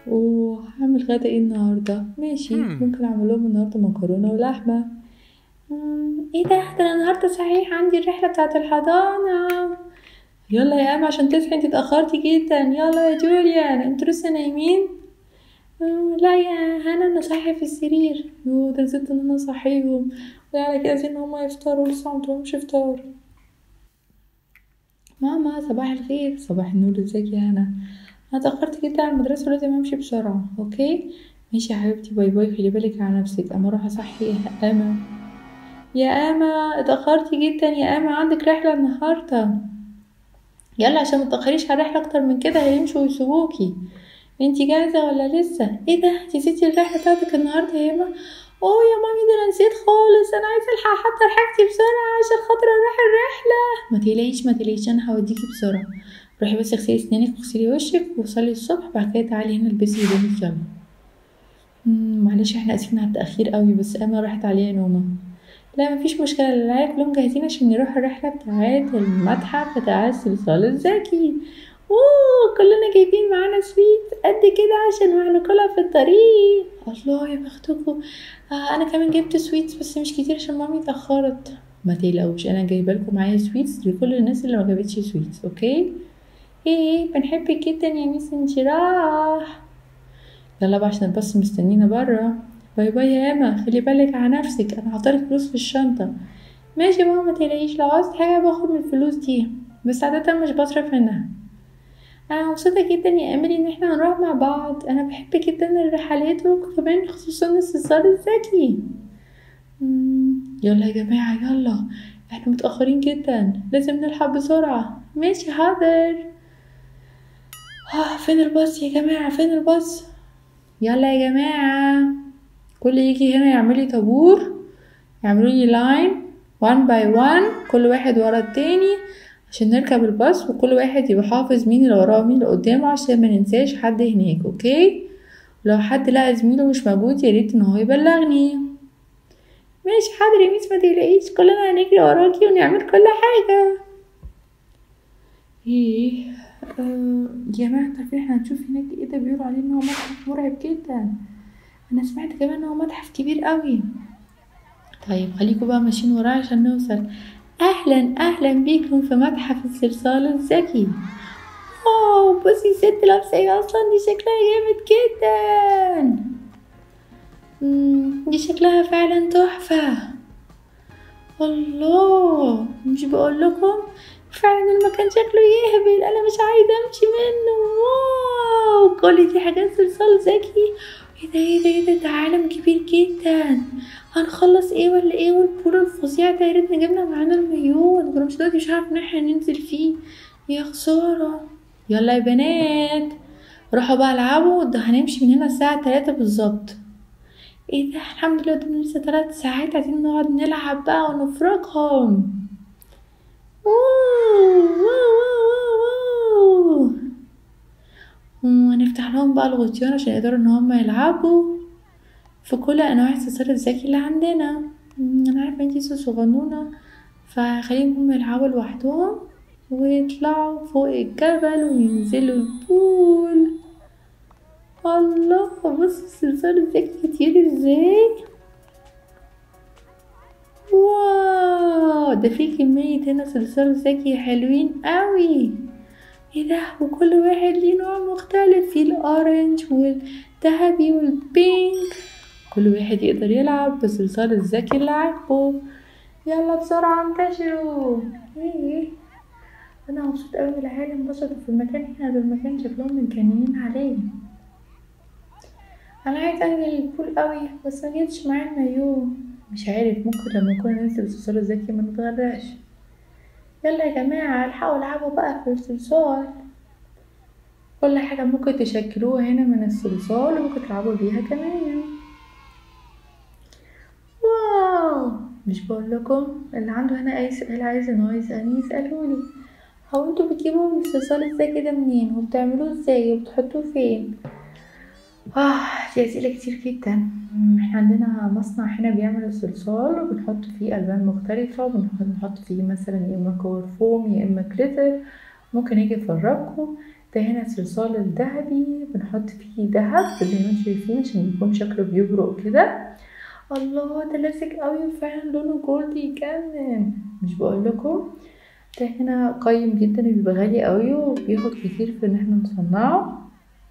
وهعمل غدا ايه النهاردة ماشي مم. ممكن اعمل لهم النهاردة مكرونة ولحمة مم، ايه ده ده انا النهاردة صحيح عندي الرحلة بتاعة الحضانة يلا يا ام عشان تصحي انت اتأخرتي جدا يلا يا جوليان انتوا لسه نايمين مم، لا يا هنا انا صاحية في السرير يو ده نسيت ان انا صحيهم وعلى كده عايزين ان هما يفطروا لسه معملتلهمش فطار ماما صباح الخير صباح النور ازيك يا هنا انا اتأخرت جدا على المدرسة ولازم امشي بسرعة اوكي ماشي يا حبيبتي باي باي خلي بالك على نفسك اما اروح اصحي اما يا اما اتأخرتي جدا يا اما عندك رحلة النهاردة يلا عشان متأخريش على الرحلة اكتر من كده هيمشوا ويسيبوكي انتي جاهزة ولا لسه ايه ده انتي نسيتي الرحلة بتاعتك النهاردة يا اما اوه يا مامي ده انا نسيت خالص انا عايزة الحق احضر حاجتي بسرعة عشان خاطر اروح الرحلة ما تقلقيش ما تقلقيش انا هوديكي بسرعة روحي بس اغسلي اسنانك واغسلي وشك وصلي الصبح بعد كده تعالي هنا البسي هدومك يلا مم، معلش احنا اسفين على التأخير قوي بس اما راحت عليها نومة لا مفيش مشكلة العيال كلهم جاهزين عشان نروح الرحلة بتاعت المتحف بتاع الصلصال الذكي اوه كلنا جايبين معانا سويت قد كده عشان هناكلها في الطريق الله يا بختكم آه انا كمان جبت سويتس بس مش كتير عشان مامي اتأخرت ما تقلقوش انا جايبه لكم معايا سويتس لكل الناس اللي ما جابتش سويتس اوكي ايه بنحبك جدا يا ميس انشراح يلا بقى عشان الباص مستنينا برا باي باي يا اما خلي بالك على نفسك انا هحطلك فلوس في الشنطة ماشي يا ماما متقلقيش لو عاوزت حاجة باخد من الفلوس دي بس عادة مش بصرف منها انا مبسوطة جدا يا اميلي ان احنا هنروح مع بعض انا بحب جدا الرحلات وكمان خصوصا الصلصال الذكي مم، يلا يا جماعة يلا احنا متأخرين جدا لازم نلحق بسرعة ماشي حاضر آه فين الباص يا جماعة فين الباص يلا يا جماعة كل يجي هنا يعملي طابور يعملوا لي لاين وان باي وان كل واحد ورا التاني عشان نركب الباص وكل واحد يبقى حافظ مين اللي وراه ومين اللي قدامه عشان ما ننساش حد هناك اوكي لو حد لقى زميله مش موجود يا ريت ان هو يبلغني ماشي حاضر يا ميس ما تقلقيش كلنا هنجري وراكي ونعمل كل حاجة ايه آه يا جماعة انتوا عارفين احنا هنشوف هناك ايه ده بيقولوا عليه ان هو متحف مرعب جدا انا سمعت كمان ان هو متحف كبير قوي طيب خليكم بقى ماشيين ورايا عشان نوصل اهلا اهلا بيكم في متحف الصلصال الذكي واو بصي الست لابسه ايه اصلا دي شكلها جامد جدا مم، دي شكلها فعلا تحفه الله مش بقول لكم فعلا المكان شكله يهبل انا مش عايزه امشي منه واو كل دي حاجات صلصال ذكي ايه ده ايه ده ايه ده ده عالم كبير جدا هنخلص ايه ولا ايه والبول الفظيع ده يا ريتنا جبنا معانا المايوه ده مش دلوقتي مش عارف ان احنا ننزل فيه يا خساره يلا يا بنات روحوا بقى العبوا ده هنمشي من هنا الساعه تلاتة بالظبط ايه ده الحمد لله قدامنا لسه تلات ساعات عايزين نقعد نلعب بقى ونفرجهم أوه، واو، واو، واو، واو. وهنفتح لهم بقى الغطيان عشان يقدروا ان هم يلعبوا في كل انواع الصلصال الذكي اللي عندنا مم، انا عارفه انتي لسه صغنونه فخليهم هم يلعبوا لوحدهم ويطلعوا فوق الجبل وينزلوا البول الله بص الصلصال الذكي كتير ازاي واو ده في كمية هنا صلصال ذكي حلوين قوي ايه ده وكل واحد ليه نوع مختلف في الاورنج والذهبي والبينك كل واحد يقدر يلعب بالصلصال الذكي اللي عاجبه يلا بسرعة انتشروا ايه انا مبسوط اوي العيال انبسطوا في المكان هنا ده المكان شكلهم متجننين عليه انا عايزه انزل البول قوي بس ما جبتش معايا المايو مش عارف ممكن لما نكون ننزل بالصلصال الذكي ما نتغرقش يلا يا جماعة الحقوا العبوا بقى في الصلصال كل حاجة ممكن تشكلوها هنا من الصلصال وممكن تلعبوا بيها كمان واو مش بقول لكم اللي عنده هنا اي سؤال عايز ان هو يسألني يسألهولي هو انتوا بتجيبوا الصلصال الذكي ده منين وبتعملوه ازاي وبتحطوه فين اه دي اسئله كتير جدا مم، احنا عندنا مصنع هنا بيعمل الصلصال وبنحط فيه الوان مختلفه وبنحط فيه مثلا يا اما كور فوم يا اما كليتر ممكن اجي افرجكم ده هنا الصلصال الذهبي بنحط فيه دهب زي ما انتم شايفين عشان يكون شكله بيبرق كده الله ده لاسق قوي وفعلا لونه جولدي يجنن مش بقول لكم ده هنا قيم جدا وبيبقى غالي قوي وبياخد كتير في ان احنا نصنعه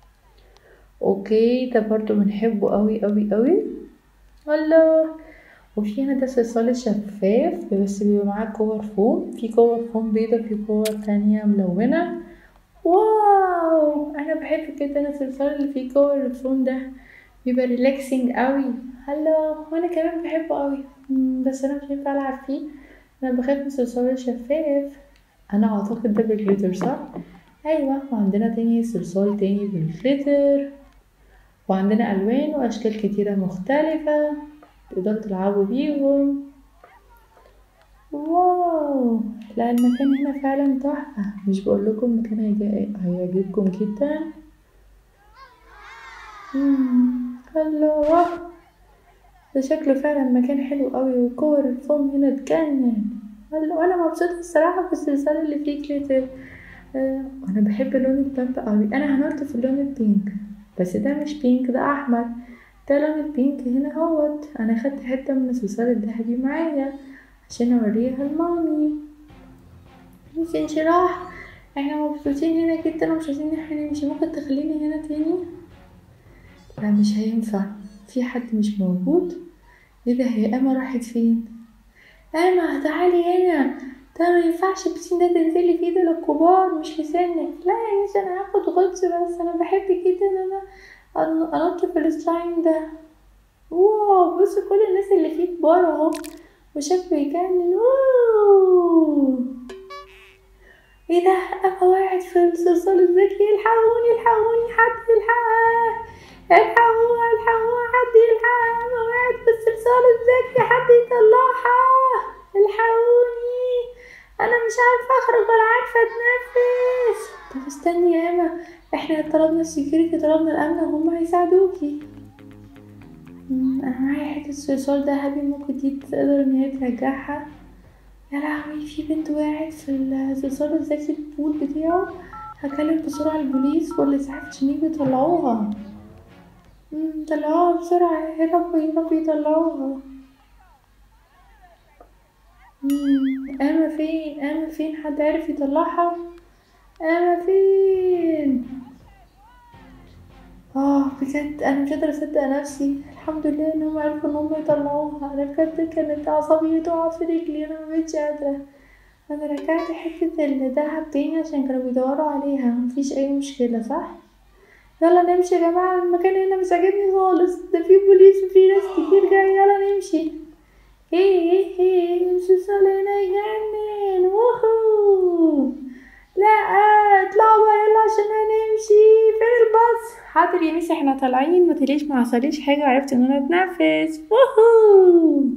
اوكي ده برضو بنحبه قوي قوي قوي الله وفي هنا ده صلصال شفاف بس بيبقى معاه كور فوم في كور فوم بيضة في كور تانية ملونة واو انا بحب جدا الصلصال اللي فيه كور الفوم ده بيبقى ريلاكسنج قوي هلا وانا كمان بحبه قوي بس انا مش هينفع العب فيه انا بخاف من الصلصال الشفاف انا اعتقد ده بالجليتر صح ايوه وعندنا تاني صلصال تاني بالجليتر وعندنا الوان واشكال كتيره مختلفه تقدروا تلعبوا بيهم واو لا المكان هنا فعلا تحفه مش بقول لكم المكان هيعجبكم جدا الله ده شكله فعلا مكان حلو قوي وكور الفوم هنا تجنن وانا مبسوطه الصراحه بالصلصال اللي فيه كليتر آه وانا بحب لون البامب قوي انا هنط في اللون البينك بس ده مش بينك ده احمر ده لون البينك هنا اهوت انا خدت حته من الصلصال الذهبي معايا عشان اوريها لمامي مش انشراح احنا مبسوطين هنا جدا ومش عايزين احنا نمشي ممكن تخليني هنا تاني لا مش هينفع في حد مش موجود ايه ده هي اما راحت فين اما تعالي هنا ده ما ينفعش البسين ده تنزلي فيه ده للكبار مش لسنك لا يا ميس انا هاخد غطس بس انا بحب جدا ان انا انط في السلايم ده واو بصوا كل الناس اللي فيه كبار اهو وشكله يجنن واو ايه ده اما وقعت في الصلصال الذكي الحقوني الحقوني حد يلحقها الحقوها الحقوها حد يلحقها اما وقعت في الصلصال الذكي حد يطلعها الحقوني انا مش عارفه اخرج ولا عارفه اتنفس طب استني يا اما احنا طلبنا السكيورتي طلبنا الامن وهم هيساعدوكي انا معايا حته صلصال ذهبي ممكن دي تقدر ان هي ترجعها يا لهوي في بنت وقعت في الصلصال الذكي البول بتاعه هكلم بسرعة البوليس والإسعاف عشان يجوا يطلعوها طلعوها بسرعة يا رب يا رب يطلعوها أما فين أما فين حد عرف يطلعها أما فين اه بجد انا مش قادره اصدق نفسي الحمد لله ان هم عرفوا ان هم يطلعوها انا بجد كانت اعصابي تقع في رجلي انا مبقتش قادره انا رجعت حته الدهب تاني عشان كانوا بيدوروا عليها مفيش اي مشكله صح يلا نمشي يا جماعه المكان هنا مش عاجبني خالص ده في بوليس وفي ناس كتير جايه يلا نمشي ايه ايه ايه الصلصال هنا يجنن ووهو لا اطلعوا بقى يلا عشان هنمشي فين الباص حاضر يا ميسي احنا طالعين ما تقليش ما حصليش حاجه عرفت ان انا اتنفس ووهو